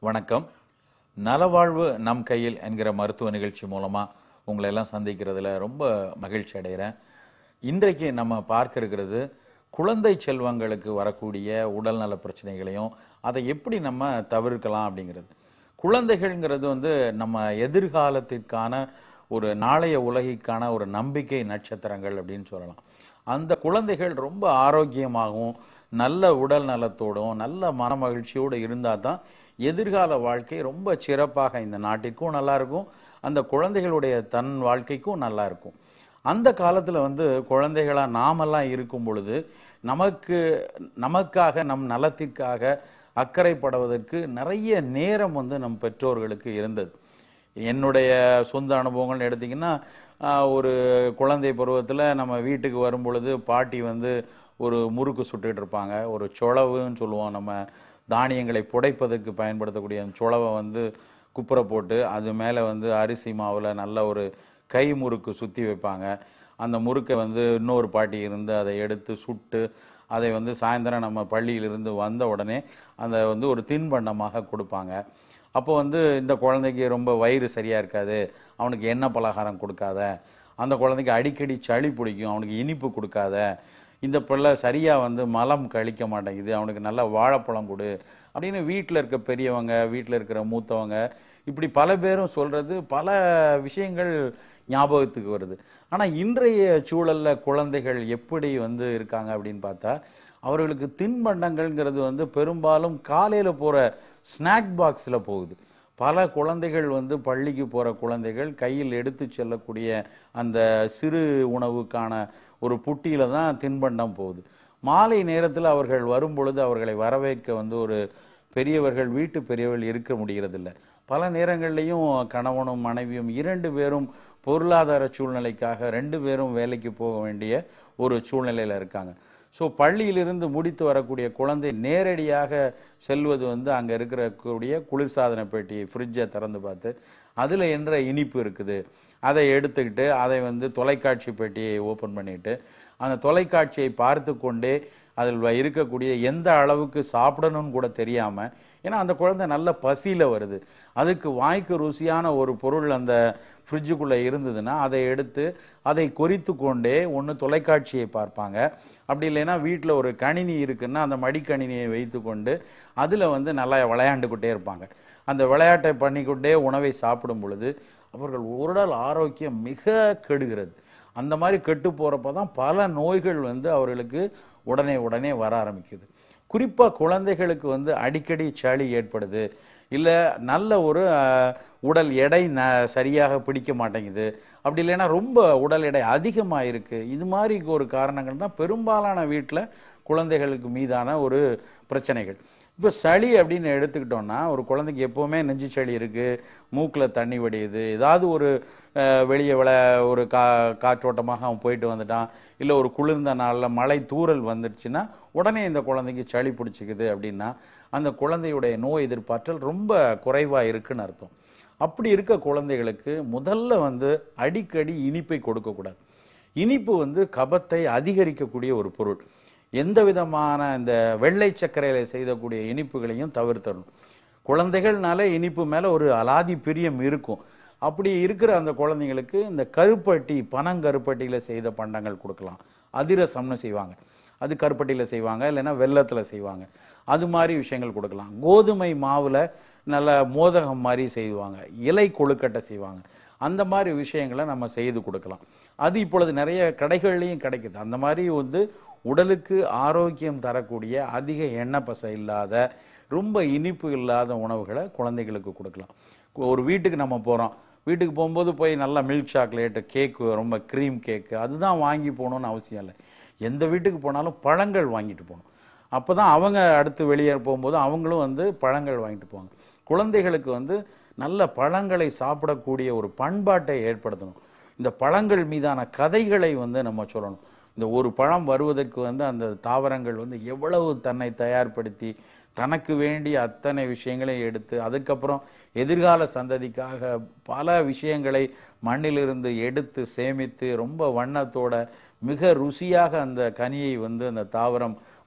வணக்கம் நலவாழ்வு நம் கையில் என்கிற மருத்துவ நிகழ்ச்சி மூலமா உங்களை எல்லாம் சந்திக்கிறதுல ரொம்ப மகிழ்ச்சி அடைகிறேன் இன்றைக்கு நம்ம பார்க்க இருக்கிறது குழந்தை செல்வங்களுக்கு வரக்கூடிய உடல்நல பிரச்சனைகளையும் அதை எப்படி நம்ம தவிர்க்கலாம் அப்படிங்கிறது குழந்தைகள்ங்கிறது வந்து நம்ம எதிர்காலத்திற்கான ஒரு நாளைய உலகிற்கான ஒரு நம்பிக்கை நட்சத்திரங்கள் அப்படின்னு சொல்லலாம் அந்த குழந்தைகள் ரொம்ப ஆரோக்கியமாகவும் நல்ல உடல் நலத்தோடும் நல்ல மனமகிழ்ச்சியோடு இருந்தால் தான் எதிர்கால வாழ்க்கை ரொம்ப சிறப்பாக இந்த நாட்டிற்கும் நல்லா இருக்கும் அந்த குழந்தைகளுடைய தன் வாழ்க்கைக்கும் நல்லா இருக்கும் அந்த காலத்துல வந்து குழந்தைகளா நாமெல்லாம் இருக்கும் பொழுது நமக்கு நமக்காக நம் நலத்திற்காக அக்கறைப்படுவதற்கு நிறைய நேரம் வந்து நம் பெற்றோர்களுக்கு இருந்தது என்னுடைய சொந்த அனுபவங்கள்னு எடுத்தீங்கன்னா ஆஹ், ஒரு குழந்தை பருவத்தில் நம்ம வீட்டுக்கு வரும் பொழுது பாட்டி வந்து ஒரு முறுக்கு சுட்டுக்கிட்டு இருப்பாங்க ஒரு சொளவுன்னு சொல்லுவோம் நம்ம தானியங்களை புடைப்பதற்கு பயன்படுத்தக்கூடிய அந்த சொளவை வந்து குப்புற போட்டு அது மேலே வந்து அரிசி மாவில் நல்ல ஒரு கை முறுக்கு சுற்றி வைப்பாங்க அந்த முறுக்கை வந்து இன்னொரு பாட்டி இருந்து அதை எடுத்து சுட்டு அதை வந்து சாயந்தரம் நம்ம பள்ளியிலிருந்து வந்த உடனே அந்த வந்து ஒரு தின்பண்டமாக கொடுப்பாங்க அப்போ வந்து இந்த குழந்தைக்கு ரொம்ப வயிறு சரியா இருக்காது அவனுக்கு எண்ணெய் பலகாரம் கொடுக்காத அந்த குழந்தைக்கு அடிக்கடி சளி பிடிக்கும் அவனுக்கு இனிப்பு கொடுக்காத இந்த பிள்ளை சரியா வந்து மலம் கழிக்க மாட்டேங்குது அவனுக்கு நல்ல வாழைப்பழம் கொடு அப்படின்னு வீட்டில் இருக்க பெரியவங்க வீட்டில் இருக்கிற மூத்தவங்க இப்படி பல பேரும் சொல்றது பல விஷயங்கள் ஞாபகத்துக்கு வருது ஆனா இன்றைய சூழல்ல குழந்தைகள் எப்படி வந்து இருக்காங்க அப்படின்னு பார்த்தா அவர்களுக்கு தின்பண்டங்கள்ங்கிறது வந்து பெரும்பாலும் காலையில போற ஸ்நாக் பாக்ஸ்ல போகுது பல குழந்தைகள் வந்து பள்ளிக்கு போற குழந்தைகள் கையில் எடுத்து செல்லக்கூடிய அந்த சிறு உணவுக்கான ஒரு புட்டியில தான் தின்பண்டம் போகுது மாலை நேரத்தில் அவர்கள் வரும் பொழுது அவர்களை வரவேற்க வந்து ஒரு பெரியவர்கள் வீட்டு பெரியவர்கள் இருக்க முடிகிறதில்ல பல நேரங்கள்லையும் கணவனும் மனைவியும் இரண்டு பேரும் பொருளாதார சூழ்நிலைக்காக ரெண்டு பேரும் வேலைக்கு போக வேண்டிய ஒரு சூழ்நிலையில இருக்காங்க ஸோ பள்ளியிலிருந்து முடித்து வரக்கூடிய குழந்தை நேரடியாக செல்வது வந்து அங்கே இருக்கிற கூடிய குளிர்சாதன பெட்டி ஃப்ரிட்ஜை திறந்து பார்த்து அதில் என்ற இனிப்பு இருக்குது அதை எடுத்துக்கிட்டு அதை வந்து தொலைக்காட்சி பெட்டியை ஓப்பன் பண்ணிட்டு அந்த தொலைக்காட்சியை பார்த்து கொண்டே அதில் வ- இருக்கக்கூடிய எந்த அளவுக்கு சாப்பிடணும்னு கூட தெரியாம ஏன்னா அந்த குழந்தை நல்ல பசியில வருது அதுக்கு வாய்க்கு ருசியான ஒரு பொருள் அந்த ஃப்ரிட்ஜுக்குள்ள இருந்ததுன்னா அதை எடுத்து அதை கொறித்து கொண்டே ஒன்று தொலைக்காட்சியை பார்ப்பாங்க அப்படி இல்லைன்னா வீட்டில் ஒரு கணினி இருக்குன்னா அந்த மடிக்கணினியை வைத்துக்கொண்டு அதில் வந்து நல்லா விளையாண்டுக்கிட்டே இருப்பாங்க அந்த விளையாட்டை பண்ணிக்கொண்டே உணவை சாப்பிடும் பொழுது அவர்கள் உடல் ஆரோக்கியம் மிக கெடுகிறது அந்த மாதிரி கெட்டு போறப்ப தான் பல நோய்கள் வந்து அவர்களுக்கு உடனே உடனே வர ஆரம்பிக்குது குறிப்பா குழந்தைகளுக்கு வந்து அடிக்கடி சளி ஏற்படுது இல்ல நல்ல ஒரு அஹ், உடல் எடை ந சரியாக பிடிக்க மாட்டேங்குது அப்படி இல்லைன்னா ரொம்ப உடல் எடை அதிகமா இருக்கு இது மாதிரி ஒரு காரணங்கள் தான் பெரும்பாலான வீட்டுல குழந்தைகளுக்கு மீதான ஒரு பிரச்சனைகள் இப்போ சளி அப்படின்னு எடுத்துக்கிட்டோம்னா ஒரு குழந்தைக்கு எப்போவுமே நெஞ்சு சளி இருக்கு மூக்கில் தண்ணி வடியுது ஏதாவது ஒரு அஹ், வெளியே விள ஒரு கா காற்றோட்டமாக அவன் போயிட்டு வந்துட்டான் இல்லை ஒரு குளிர்ந்த நாளில் மழை தூறல் வந்துடுச்சுன்னா உடனே இந்த குழந்தைக்கு சளி பிடிச்சிக்குது அப்படின்னா அந்த குழந்தையுடைய நோய் எதிர்ப்பாற்றல் ரொம்ப குறைவாக இருக்குன்னு அர்த்தம் அப்படி இருக்க குழந்தைகளுக்கு முதல்ல வந்து அடிக்கடி இனிப்பை கொடுக்கக்கூடாது இனிப்பு வந்து கபத்தை அதிகரிக்கக்கூடிய ஒரு பொருள் எந்த விதமான இந்த வெள்ளை சர்க்கரையில செய்தக்கூடிய இனிப்புகளையும் தவிர்த்தரணும் குழந்தைகள்னால இனிப்பு மேல ஒரு அலாதி பிரியம் இருக்கும் அப்படி இருக்கிற அந்த குழந்தைங்களுக்கு இந்த கருப்பட்டி பனங்கருப்பட்டியில செய்த பண்டங்கள் கொடுக்கலாம் அதிரசம்னு செய்வாங்க அது கருப்பட்டியில செய்வாங்க இல்லைன்னா வெல்லத்துல செய்வாங்க அது மாதிரி விஷயங்கள் கொடுக்கலாம் கோதுமை மாவுல நல்ல மோதகம் மாதிரி செய்வாங்க இலை கொழுக்கட்டை செய்வாங்க அந்த மாதிரி விஷயங்களை நம்ம செய்து கொடுக்கலாம் அது இப்பொழுது நிறைய கடைகள்லையும் கிடைக்குது அந்த மாதிரி வந்து உடலுக்கு ஆரோக்கியம் தரக்கூடிய அதிக எண்ணெய் பசை இல்லாத ரொம்ப இனிப்பு இல்லாத உணவுகளை குழந்தைகளுக்கு கொடுக்கலாம் ஒரு வீட்டுக்கு நம்ம போறோம் வீட்டுக்கு போகும்போது போய் நல்லா மில்க் சாக்லேட் கேக்கு ரொம்ப க்ரீம் கேக்கு அதுதான் வாங்கி போகணும்னு அவசியம் இல்லை எந்த வீட்டுக்கு போனாலும் பழங்கள் வாங்கிட்டு போகணும் அப்பதான் அவங்க அடுத்து வெளியே போகும்போது அவங்களும் வந்து பழங்கள் வாங்கிட்டு போவாங்க குழந்தைகளுக்கு வந்து நல்ல பழங்களை சாப்பிடக்கூடிய ஒரு பண்பாட்டை ஏற்படுத்தணும் இந்த பழங்கள் மீதான கதைகளை வந்து நம்ம சொல்லணும் இந்த ஒரு பழம் வருவதற்கு வந்து அந்த தாவரங்கள் வந்து எவ்வளவு தன்னை தயார்படுத்தி தனக்கு வேண்டிய அத்தனை விஷயங்களை எடுத்து அதுக்கப்புறம் எதிர்கால சந்ததிக்காக பல விஷயங்களை மண்ணிலிருந்து எடுத்து சேமித்து ரொம்ப வண்ணத்தோட மிக ருசியாக அந்த கனியை வந்து அந்த தாவரம்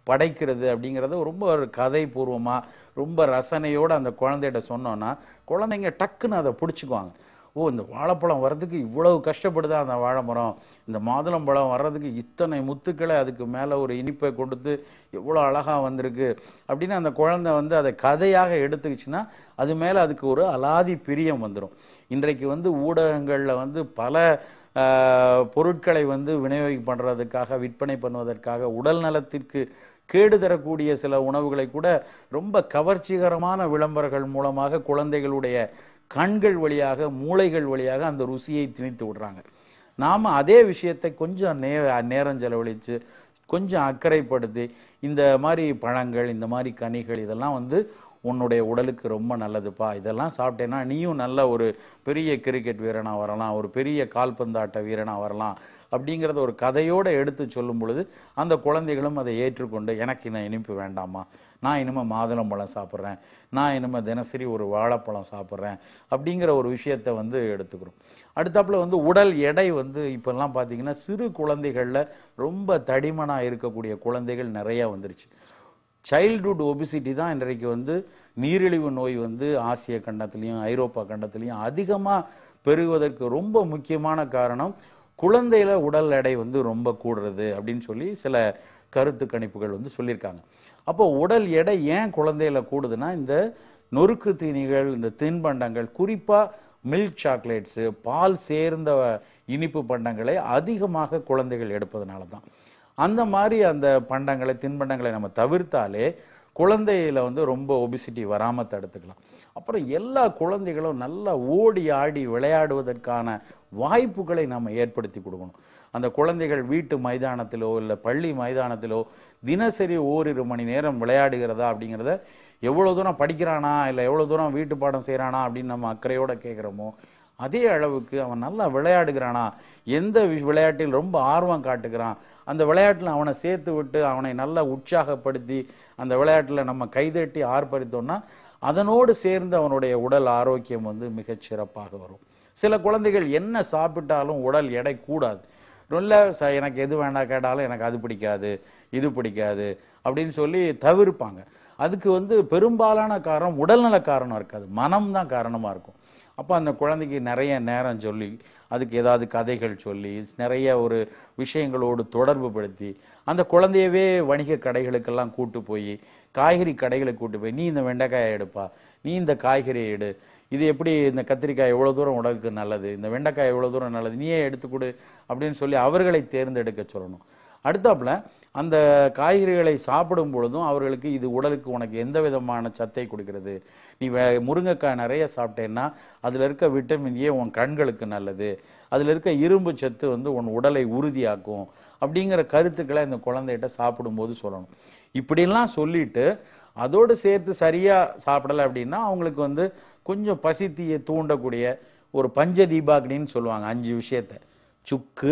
படைக்கிறது அப்படிங்கிறத ரொம்ப ஒரு கதை பூர்வமாக ரொம்ப ரசனையோடு அந்த குழந்தைகிட்ட சொன்னோன்னா குழந்தைங்க டக்குன்னு அதை பிடிச்சிக்குவாங்க ஓ இந்த வாழைப்பழம் வர்றதுக்கு இவ்வளவு கஷ்டப்படுதா அந்த வாழைமரம் இந்த மாதுளம்பழம் வர்றதுக்கு இத்தனை முத்துக்களை அதுக்கு மேலே ஒரு இனிப்பை கொடுத்து எவ்வளோ அழகாக வந்திருக்கு அப்படின்னு அந்த குழந்தை வந்து அதை கதையாக எடுத்துக்கிச்சுன்னா அது மேலே அதுக்கு ஒரு அலாதி பிரியம் வந்துடும் இன்றைக்கு வந்து ஊடகங்களில் வந்து பல ஆஹ், பொருட்களை வந்து விநியோகம் பண்ணுறதுக்காக விற்பனை பண்ணுவதற்காக உடல் நலத்திற்கு கேடு தரக்கூடிய சில உணவுகளை கூட ரொம்ப கவர்ச்சிகரமான விளம்பரங்கள் மூலமாக குழந்தைகளுடைய கண்கள் வழியாக மூளைகள் வழியாக அந்த ருசியை திணித்து விடுறாங்க நாம் அதே விஷயத்தை கொஞ்சம் நே நேரம் செலவழித்து கொஞ்சம் அக்கறைப்படுத்தி இந்த மாதிரி பழங்கள் இந்த மாதிரி கனிகள் இதெல்லாம் வந்து உன்னுடைய உடலுக்கு ரொம்ப நல்லதுப்பா இதெல்லாம் சாப்பிட்டேன்னா நீயும் நல்ல ஒரு பெரிய கிரிக்கெட் வீரனா வரலாம் ஒரு பெரிய கால்பந்தாட்ட வீரனா வரலாம் அப்படிங்கிறத ஒரு கதையோடு எடுத்து சொல்லும் பொழுது அந்த குழந்தைகளும் அதை ஏற்றுக்கொண்டு எனக்கு இன்னும் இனிப்பு வேண்டாமா நான் இனிமேல் மாதுளம்பழம் சாப்பிட்றேன் நான் இனிமேல் தினசரி ஒரு வாழைப்பழம் சாப்பிட்றேன் அப்படிங்கிற ஒரு விஷயத்தை வந்து எடுத்துக்கிறோம் அடுத்தாப்புல வந்து உடல் எடை வந்து இப்போல்லாம் பார்த்தீங்கன்னா சிறு குழந்தைகளில் ரொம்ப தடிமனாக இருக்கக்கூடிய குழந்தைகள் நிறைய வந்துருச்சு சைல்டுஹுட் ஒபிசிட்டி தான் இன்றைக்கு வந்து நீரிழிவு நோய் வந்து ஆசிய கண்டத்திலையும் ஐரோப்பா கண்டத்திலையும் அதிகமாக பெருகுவதற்கு ரொம்ப முக்கியமான காரணம் குழந்தையில உடல் எடை வந்து ரொம்ப கூடுறது அப்படின்னு சொல்லி சில கருத்து கணிப்புகள் வந்து சொல்லியிருக்காங்க அப்போ உடல் எடை ஏன் குழந்தையில கூடுதுன்னா இந்த நொறுக்கு தீனிகள் இந்த தின்பண்டங்கள் குறிப்பாக மில்க் சாக்லேட்ஸு பால் சேர்ந்த இனிப்பு பண்டங்களை அதிகமாக குழந்தைகள் எடுப்பதனால தான் அந்த மாதிரி அந்த பண்டங்களை தின்பண்டங்களை நம்ம தவிர்த்தாலே குழந்தையில வந்து ரொம்ப ஒபிசிட்டி வராமல் தடுத்துக்கலாம் அப்புறம் எல்லா குழந்தைகளும் நல்லா ஓடி ஆடி விளையாடுவதற்கான வாய்ப்புகளை நம்ம ஏற்படுத்தி கொடுக்கணும் அந்த குழந்தைகள் வீட்டு மைதானத்திலோ இல்லை பள்ளி மைதானத்திலோ தினசரி ஓரிரு மணி நேரம் விளையாடுகிறதா அப்படிங்கிறத எவ்வளோ தூரம் படிக்கிறானா இல்லை எவ்வளோ தூரம் வீட்டு பாடம் செய்கிறானா அப்படின்னு நம்ம அக்கறையோட கேட்குறோமோ அதே அளவுக்கு அவன் நல்லா விளையாடுகிறானா எந்த வி- விளையாட்டில் ரொம்ப ஆர்வம் காட்டுகிறான் அந்த விளையாட்டில் அவனை சேர்த்து விட்டு அவனை நல்லா உற்சாகப்படுத்தி அந்த விளையாட்டில் நம்ம கைதட்டி ஆர்ப்பரித்தோம்னா அதனோடு சேர்ந்து அவனுடைய உடல் ஆரோக்கியம் வந்து மிகச் சிறப்பாக வரும் சில குழந்தைகள் என்ன சாப்பிட்டாலும் உடல் எடை கூடாது நல்ல ச எனக்கு எது வேண்டாம் கேட்டாலும் எனக்கு அது பிடிக்காது இது பிடிக்காது அப்படின்னு சொல்லி தவிர்ப்பாங்க அதுக்கு வந்து பெரும்பாலான காரணம் உடல்நல காரணம் இருக்காது மனம் தான் காரணமாக இருக்கும் அப்போ அந்த குழந்தைக்கு நிறைய நேரம் சொல்லி அதுக்கு ஏதாவது கதைகள் சொல்லி நிறைய ஒரு விஷயங்களோடு தொடர்பு படுத்தி அந்த குழந்தையவே வணிக கடைகளுக்கெல்லாம் கூட்டு போய் காய்கறி கடைகளுக்கு கூட்டு போய் நீ இந்த வெண்டைக்காயை எடுப்பா நீ இந்த காய்கறியை எடு இது எப்படி இந்த கத்திரிக்காய் எவ்வளோ தூரம் உடலுக்கு நல்லது இந்த வெண்டைக்காய் எவ்வளோ தூரம் நல்லது நீயே எடுத்து கொடு அப்படின்னு சொல்லி அவர்களை தேர்ந்தெடுக்க சொல்லணும் அடுத்தாப்புல அந்த காய்கறிகளை சாப்பிடும் பொழுதும் அவர்களுக்கு இது உடலுக்கு உனக்கு எந்த விதமான சத்தை கொடுக்கிறது நீ வே- முருங்கைக்காய் நிறைய சாப்பிட்டேன்னா அதில் இருக்க விட்டமின் ஏ உன் கண்களுக்கு நல்லது அதில் இருக்க இரும்பு சத்து வந்து உன் உடலை உறுதியாக்கும் அப்படிங்கிற கருத்துக்களை இந்த குழந்தைகிட்ட சாப்பிடும்போது சொல்லணும் இப்படிலாம் சொல்லிட்டு அதோடு சேர்த்து சரியாக சாப்பிடலை அப்படின்னா அவங்களுக்கு வந்து கொஞ்சம் பசித்தியை தூண்டக்கூடிய ஒரு பஞ்ச தீபாக்னின்னு சொல்லுவாங்க அஞ்சு விஷயத்த சுக்கு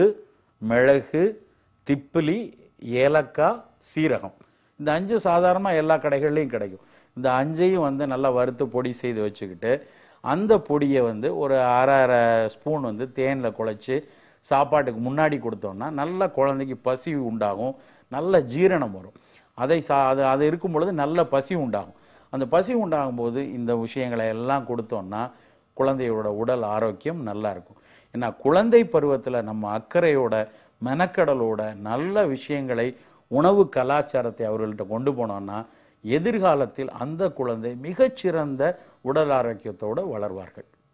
மிளகு திப்பிலி ஏலக்காய் சீரகம் இந்த அஞ்சும் சாதாரணமாக எல்லா கடைகள்லையும் கிடைக்கும் இந்த அஞ்சையும் வந்து நல்லா வறுத்து பொடி செய்து வச்சுக்கிட்டு அந்த பொடியை வந்து ஒரு அரை அரை ஸ்பூன் வந்து தேனில் குழச்சி சாப்பாட்டுக்கு முன்னாடி கொடுத்தோம்னா நல்ல குழந்தைக்கு பசி உண்டாகும் நல்ல ஜீரணம் வரும் அதை சா அது அது இருக்கும் பொழுது நல்ல பசி உண்டாகும் அந்த பசி உண்டாகும் போது இந்த விஷயங்களை எல்லாம் கொடுத்தோம்னா குழந்தையோட உடல் ஆரோக்கியம் நல்லா இருக்கும் ஏன்னா குழந்தை பருவத்தில் நம்ம அக்கறையோட மெனக்கடலோட நல்ல விஷயங்களை உணவு கலாச்சாரத்தை அவர்கள்ட்ட கொண்டு போனோம்னா எதிர்காலத்தில் அந்த குழந்தை மிகச்சிறந்த உடல் ஆரோக்கியத்தோடு வளர்வார்கள்